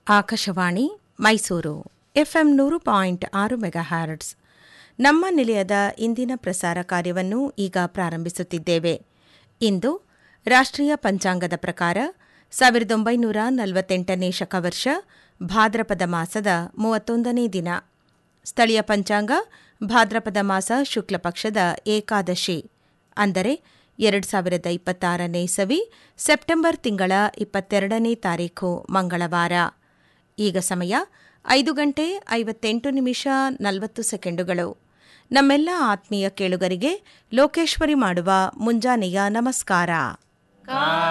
Akashvani Mysuru FM ನೂರು point ಆರು megahertz ನಮ್ಮ ನಿಲಯದ ಇಂದಿನ ಪ್ರಸಾರ ಕಾರ್ಯವನ್ನು ಈಗ ಪ್ರಾರಂಭಿಸುತ್ತಿದ್ದೇವೆ ಇಂದು ರಾಷ್ಟ್ರೀಯ ಪಂಚಾಂಗದ ಪ್ರಕಾರ ಸಾವಿರದ ಒಂಬೈನೂರ ನಲವತ್ತೆಂಟನೇ ಶಕವರ್ಷ ಭಾದ್ರಪದ ಮಾಸದ ಮೂವತ್ತೊಂದನೇ ದಿನ ಸ್ಥಳೀಯ ಪಂಚಾಂಗ ಭಾದ್ರಪದ ಮಾಸ ಶುಕ್ಲ ಪಕ್ಷದ ಏಕಾದಶಿ ಅಂದರೆ ಎರಡು ಸಾವಿರದ ಇಪ್ಪತ್ತಾರನೇ ಇಸವಿ ಸೆಪ್ಟೆಂಬರ್ ತಿಂಗಳ ಇಪ್ಪತ್ತೆರಡನೇ ತಾರೀಖು ಮಂಗಳವಾರ ಈಗ ಸಮಯ ಐದು ಗಂಟೆ ಐವತ್ತೆಂಟು ನಿಮಿಷ ನಲವತ್ತು ಸೆಕೆಂಡುಗಳು ನಮ್ಮೆಲ್ಲ ಆತ್ಮೀಯ ಕೇಳುಗರಿಗೆ ಲೋಕೇಶ್ವರಿ ಮಾಡುವ ಮುಂಜಾನೆಯ ನಮಸ್ಕಾರ